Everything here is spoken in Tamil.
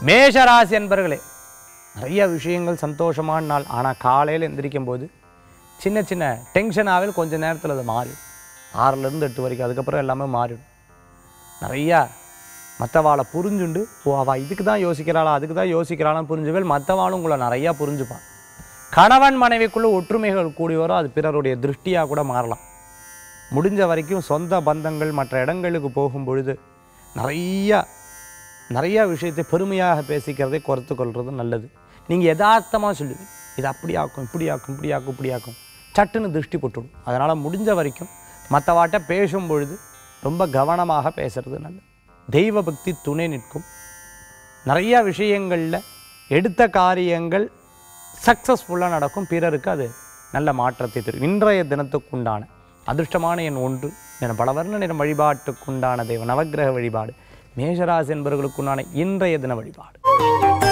மேஷராசி என்பர்களே நிறைய விஷயங்கள் சந்தோஷமான நாள் ஆனால் காலையில் எந்திரிக்கும் போது சின்ன சின்ன டென்ஷனாகவே கொஞ்ச நேரத்தில் அது மாறிடும் ஆறுலேருந்து எட்டு வரைக்கும் அதுக்கப்புறம் எல்லாமே மாறிடும் நிறையா மற்றவாளை புரிஞ்சுண்டு ஓ அவள் இதுக்கு தான் யோசிக்கிறாளா அதுக்கு தான் யோசிக்கிறாளான்னு புரிஞ்சுவேல் மற்றவாளும் உங்களை நிறையா புரிஞ்சுப்பான் கணவன் மனைவிக்குள்ள ஒற்றுமைகள் கூடி வரும் அது பிறருடைய திருஷ்டியாக கூட மாறலாம் முடிஞ்ச வரைக்கும் சொந்த பந்தங்கள் மற்ற இடங்களுக்கு போகும் பொழுது நிறையா நிறையா விஷயத்தை பெருமையாக பேசிக்கிறதை குறைத்து கொள்வது நல்லது நீங்கள் யதார்த்தமாக சொல்லுவீங்க இது அப்படி ஆக்கும் இப்படி ஆக்கும் இப்படி ஆக்கும் இப்படி ஆக்கும் சட்டுன்னு திருஷ்டி போட்டுடும் அதனால் முடிஞ்ச வரைக்கும் மற்றவாட்ட பேசும் பொழுது ரொம்ப கவனமாக பேசுறது நல்லது தெய்வ பக்தி துணை நிற்கும் நிறைய விஷயங்களில் எடுத்த காரியங்கள் சக்ஸஸ்ஃபுல்லாக நடக்கும் பிறருக்கு அது நல்ல மாற்றத்தை தரும் இன்றைய தினத்துக்குண்டான அதிர்ஷ்டமான எண் ஒன்று என பலவர்ண நிறம் வழிபாட்டுக்குண்டான தெய்வ நவக்கிரக வழிபாடு மேஷராசி என்பவர்களுக்குண்டான இன்றைய தின வழிபாடு